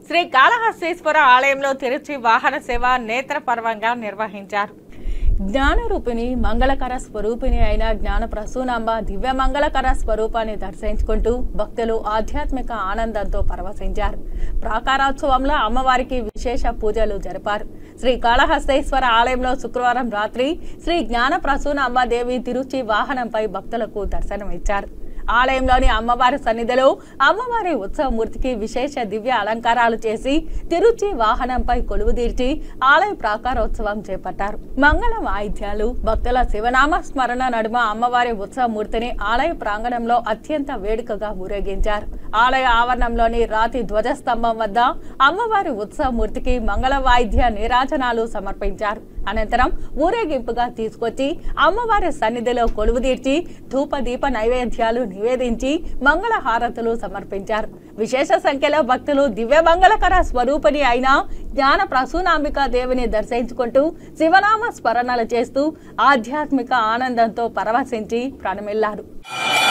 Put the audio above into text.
శ్రీ కాళహస్తీశ్వర ఆలయంలో తిరుచి వాహన సేవ నేత్రపర్వంగా నిర్వహించారు జ్ఞానరూపిణి మంగళకర స్వరూపిణి అయిన జ్ఞాన ప్రసూనాంబ దివ్య మంగళకర స్వరూపాన్ని దర్శించుకుంటూ భక్తులు ఆధ్యాత్మిక ఆనందంతో పరవశించారు ప్రాకారోత్సవంలో అమ్మవారికి విశేష పూజలు జరిపారు శ్రీ కాళహస్తేశ్వర ఆలయంలో శుక్రవారం రాత్రి శ్రీ జ్ఞాన ప్రసూనాంబ దేవి తిరుచి వాహనంపై భక్తులకు దర్శనమిచ్చారు ఆలయంలోని అమ్మవారి సన్నిధిలో అమ్మవారి ఉత్సవమూర్తికి విశేష దివ్య అలంకారాలు చేసి తిరుచి వాహనంపై కొలువుదీర్చి ఆలయ ప్రాకారోత్సవం చేపట్టారు మంగళ వాయిద్యాలు భక్తుల శివనామ స్మరణ నడుమ అమ్మవారి ఉత్సవమూర్తిని ఆలయ ప్రాంగణంలో అత్యంత వేడుకగా ఊరేగించారు ఆలయ ఆవరణంలోని రాతి ధ్వజస్తంభం వద్ద అమ్మవారి ఉత్సవమూర్తికి మంగళ వాయిద్య నీరాజనాలు సమర్పించారు అనంతరం ఊరేగింపుగా తీసుకొచ్చి అమ్మవారి సన్నిధిలో కొలువుదీర్చి ధూప దీప నైవేద్యాలు నివేదించి మంగళ హారతులు సమర్పించారు విశేష సంఖ్యలో భక్తులు దివ్య మంగళకర స్వరూపిణి అయిన జ్ఞాన ప్రసూనాంబికా దేవిని దర్శించుకుంటూ శివనామ స్మరణలు చేస్తూ ఆధ్యాత్మిక ఆనందంతో పరవశించి ప్రాణమిల్లారు